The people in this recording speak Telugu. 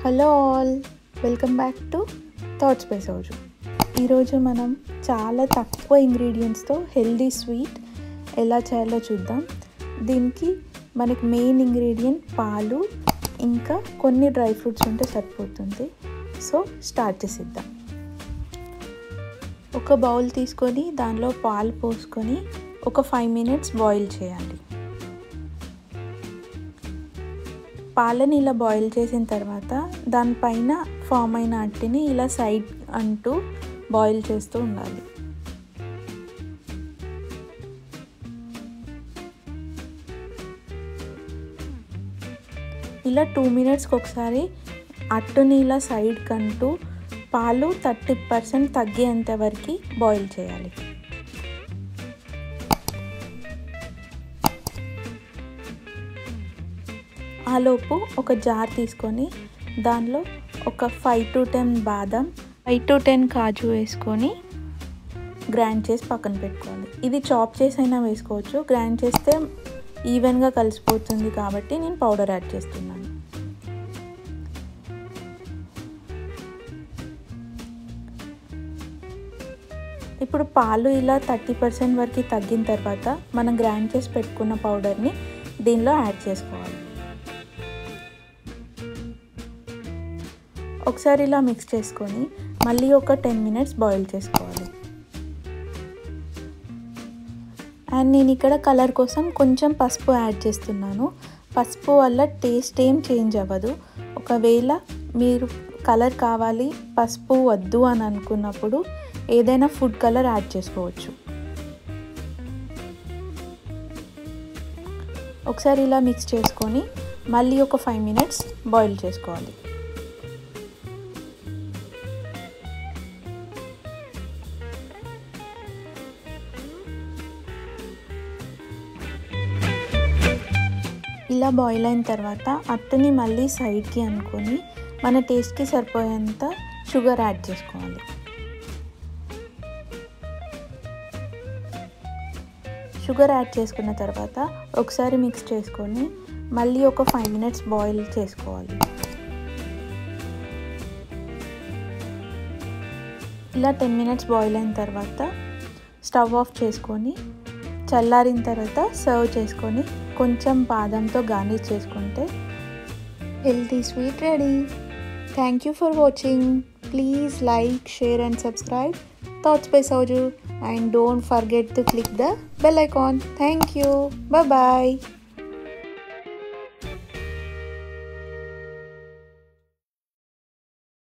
Hello all welcome back to thoughts by Souju ఈరోజు మనం చాలా తక్కువ ఇంగ్రీడియంట్స్తో హెల్దీ స్వీట్ ఎలా చేయాలో చూద్దాం దీనికి మనకి మెయిన్ ఇంగ్రీడియంట్ పాలు ఇంకా కొన్ని డ్రై ఫ్రూట్స్ ఉంటే సరిపోతుంది సో స్టార్ట్ చేసిద్దాం ఒక బౌల్ తీసుకొని దానిలో పాలు పోసుకొని ఒక ఫైవ్ మినిట్స్ బాయిల్ చేయాలి పాలని ఇలా బాయిల్ చేసిన తర్వాత దానిపైన ఫామ్ అయిన అట్టిని ఇలా సైడ్ అంటూ బాయిల్ చేస్తూ ఉండాలి ఇలా టూ మినిట్స్కి ఒకసారి అట్టుని ఇలా సైడ్ కంటూ పాలు థర్టీ పర్సెంట్ తగ్గేంత వరకు బాయిల్ చేయాలి ఆలోపు ఒక జార్ తీసుకొని దానిలో ఒక ఫైవ్ టు టెన్ బాదం ఫైవ్ టు టెన్ కాజు వేసుకొని గ్రైండ్ చేసి పక్కన పెట్టుకోవాలి ఇది చాప్ చేసి అయినా వేసుకోవచ్చు గ్రైండ్ చేస్తే ఈవెన్గా కలిసిపోతుంది కాబట్టి నేను పౌడర్ యాడ్ చేస్తున్నాను ఇప్పుడు పాలు ఇలా థర్టీ పర్సెంట్ వరకు తగ్గిన తర్వాత మనం గ్రైండ్ చేసి పెట్టుకున్న పౌడర్ని దీనిలో యాడ్ చేసుకోవాలి ఒకసారి ఇలా మిక్స్ చేసుకొని మళ్ళీ ఒక టెన్ మినిట్స్ బాయిల్ చేసుకోవాలి అండ్ నేను ఇక్కడ కలర్ కోసం కొంచెం పసుపు యాడ్ చేస్తున్నాను పసుపు వల్ల టేస్ట్ ఏం చేంజ్ అవ్వదు ఒకవేళ మీరు కలర్ కావాలి పసుపు వద్దు అని అనుకున్నప్పుడు ఏదైనా ఫుడ్ కలర్ యాడ్ చేసుకోవచ్చు ఒకసారి ఇలా మిక్స్ చేసుకొని మళ్ళీ ఒక ఫైవ్ మినిట్స్ బాయిల్ చేసుకోవాలి ఇలా బాయిల్ అయిన తర్వాత అట్టుని మళ్ళీ సైడ్కి అనుకొని మన టేస్ట్కి సరిపోయేంత షుగర్ యాడ్ చేసుకోవాలి షుగర్ యాడ్ చేసుకున్న తర్వాత ఒకసారి మిక్స్ చేసుకొని మళ్ళీ ఒక ఫైవ్ మినిట్స్ బాయిల్ చేసుకోవాలి ఇలా టెన్ మినిట్స్ బాయిల్ అయిన తర్వాత స్టవ్ ఆఫ్ చేసుకొని చల్లారిన తర్వాత సర్వ్ చేసుకొని కొంచెం బాదంతో గార్నిష్ చేసుకుంటే healthy sweet ready thank you for watching please like share and subscribe thoughts by Souju and don't forget to click the bell icon. Thank you. Bye bye.